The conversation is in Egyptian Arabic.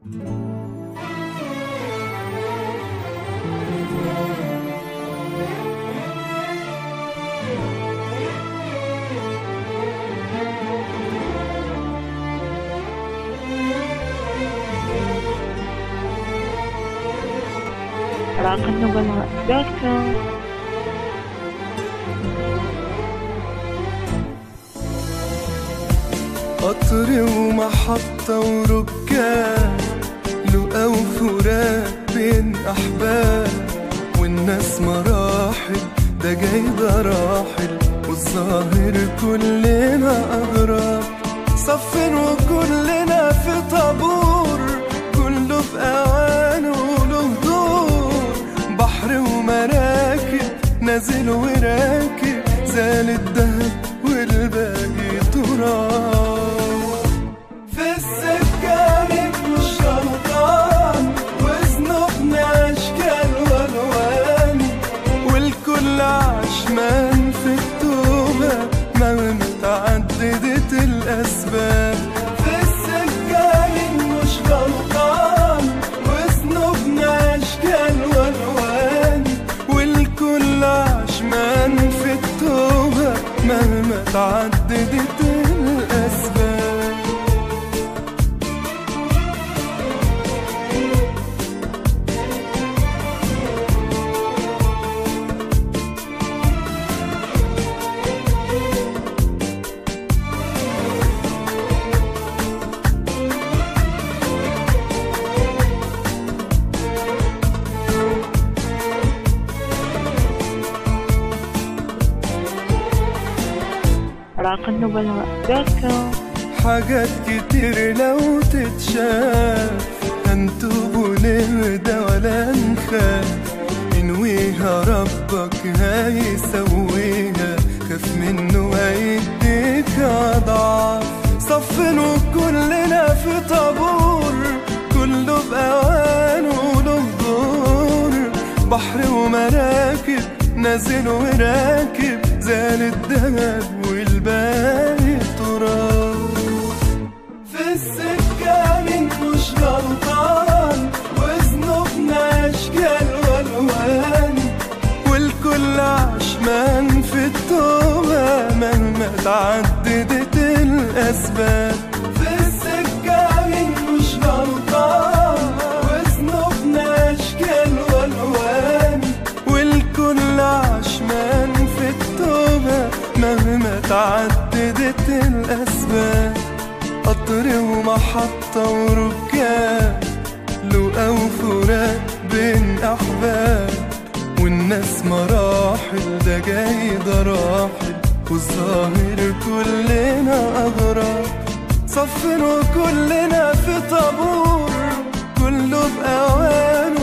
راق النبلاء دوت كوم قطر ومحطة وركاب لقا وفراق بين أحباب والناس مراحل ده جاي ده راحل والظاهر كلنا أغراب صفين وكلنا في طابور كله في أوانه وله دور بحر ومراكب نازل وراكب زال الدهب والباقي تراب في السكة مش غلطان وذنوبنا أشكال وألوان والكل عشمان في التوبة ما متعددة الأسباب في السكة مش غلطان وذنوبنا أشكال وألوان والكل عشمان في التوبة مهما تعددت الأسباب راق النبلاء دوت كوم حاجات كتير لو تتشاف هنتوب ونهدى ولا نخاف ينويها ربك هيسويها خاف منه هيديك أضعاف صفن وكلنا في طابور كله بأوانه وله دور بحر ومراكب نازل وراكب زال الدهب والباقي تراب في السكة من مش غلطان وذنوبنا أشكال وألوان والكل عشمان في التوبة مهما تعددت الأسباب في السكة من مش غلطان وذنوبنا أشكال وألوان والكل عشمان في التوبة مهما تعددت الأسباب قطر ومحطة وركاب لقا وفراق بين أحباب والناس مراحل ده جاي ده راحل والظاهر كلنا أغراب صفن وكلنا في طابور كله بأوانه